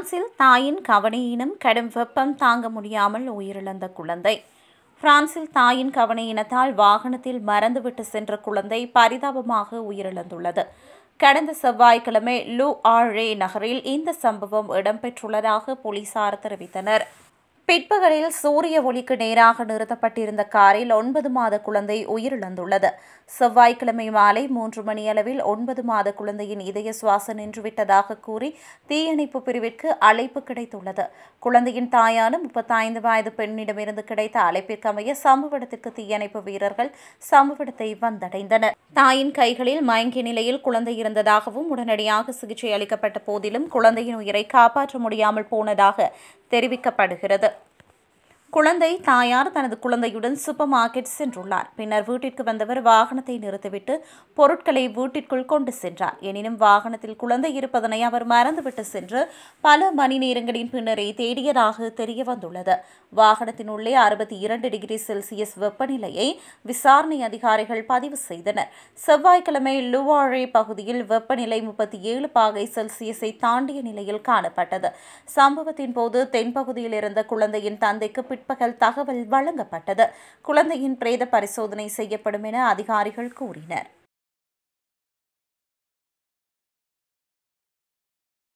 பிரான்சில் தாயின் கவனையினம் கடும் வெப்பம் தாங்க முடியாமல் உயிரிழந்த குழந்தை பிரான்சில் தாயின் கவனையினத்தால் வாகனத்தில் மறந்துவிட்டு சென்ற குழந்தை பரிதாபமாக உயிரிழந்துள்ளது கடந்த செவ்வாய்க்கிழமை லூ ஆழே நகரில் இந்த சம்பவம் இடம்பெற்றுள்ளதாக போலீசார் தெரிவித்தனர் பிற்பகலில் சூரிய ஒளிக்கு நேராக நிறுத்தப்பட்டிருந்த காரில் ஒன்பது மாத குழந்தை உயிரிழந்துள்ளது செவ்வாய்க்கிழமை மாலை மூன்று மணியளவில் ஒன்பது மாத குழந்தையின் இதய சுவாசம் நின்றுவிட்டதாக கூறி தீயணைப்பு பிரிவிற்கு அழைப்பு கிடைத்துள்ளது குழந்தையின் தாயான முப்பத்தைந்து வயது பெண்ணிடமிருந்து கிடைத்த அழைப்பிற்கு அமைய சம்பவ இடத்திற்கு தீயணைப்பு வீரர்கள் சம்பவ இடத்தை வந்தடைந்தனர் தாயின் கைகளில் மயங்கிய நிலையில் குழந்தை இருந்ததாகவும் உடனடியாக சிகிச்சை அளிக்கப்பட்ட போதிலும் குழந்தையின் உயிரை காப்பாற்ற முடியாமல் போனதாக தெரிவிக்கப்படுகிறது குழந்தை தாயார் தனது குழந்தையுடன் சூப்பர் மார்க்கெட் சென்றுள்ளார் பின்னர் வீட்டிற்கு வந்தவர் வாகனத்தை நிறுத்திவிட்டு பொருட்களை வீட்டிற்குள் கொண்டு சென்றார் எனினும் வாகனத்தில் குழந்தை இருப்பதனை அவர் மறந்துவிட்டு சென்று பல மணி நேரங்களின் பின்னரே தேடியதாக தெரிய வந்துள்ளது வாகனத்தின் உள்ளே அறுபத்தி இரண்டு டிகிரி செல்சியஸ் வெப்பநிலையை விசாரணை அதிகாரிகள் பதிவு செய்தனர் செவ்வாய்க்கிழமை லுவாழே பகுதியில் வெப்பநிலை முப்பத்தி ஏழு பாகை செல்சியஸை தாண்டிய நிலையில் காணப்பட்டது சம்பவத்தின் போது தென்பகுதியில் இருந்த குழந்தையின் தந்தைக்கு பிற்பகல் தகவல் வழங்கப்பட்டது குழந்தையின் பிரேத பரிசோதனை செய்யப்படும் என அதிகாரிகள் கூறினர்